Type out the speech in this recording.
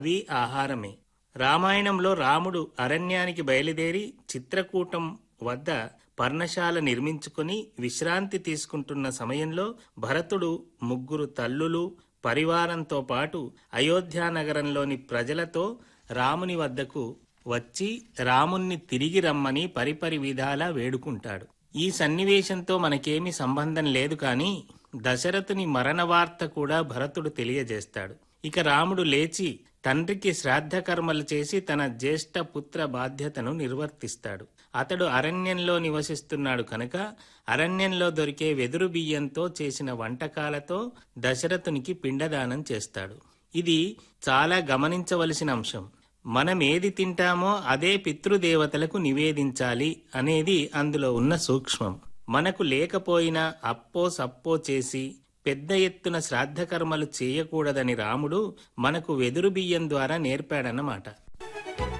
అది ఆహారమే రామాయణంలో రాముడు అరణ్యానికి బయలుదేరి చిత్రకూటం వద్ద పర్ణశాల నిర్మించుకుని విశ్రాంతి తీసుకుంటున్న సమయంలో భరతుడు ముగ్గురు తల్లులు పరివారంతో పాటు అయోధ్య నగరంలోని ప్రజలతో రాముని వద్దకు వచ్చి రాముణ్ణి తిరిగి రమ్మని పరిపరి విధాలా వేడుకుంటాడు ఈ సన్నివేశంతో మనకేమీ సంబంధం లేదు కానీ దశరథుని మరణ వార్త కూడా భరతుడు తెలియజేస్తాడు ఇక రాముడు లేచి తండ్రికి శ్రాద్ధ కర్మలు చేసి తన జ్యేష్ఠ పుత్ర బాధ్యతను నిర్వర్తిస్తాడు అతడు అరణ్యంలో నివసిస్తున్నాడు కనుక అరణ్యంలో దొరికే వెదురు బియ్యంతో చేసిన వంటకాలతో దశరథునికి పిండదానం చేస్తాడు ఇది చాలా గమనించవలసిన అంశం మనం ఏది తింటామో అదే పితృదేవతలకు నివేదించాలి అనేది అందులో ఉన్న సూక్ష్మం మనకు లేకపోయినా అప్పో సప్పో చేసి పెద్ద ఎత్తున శ్రాద్ధకర్మలు చేయకూడదని రాముడు మనకు వెదురు బియ్యం ద్వారా నేర్పాడన్నమాట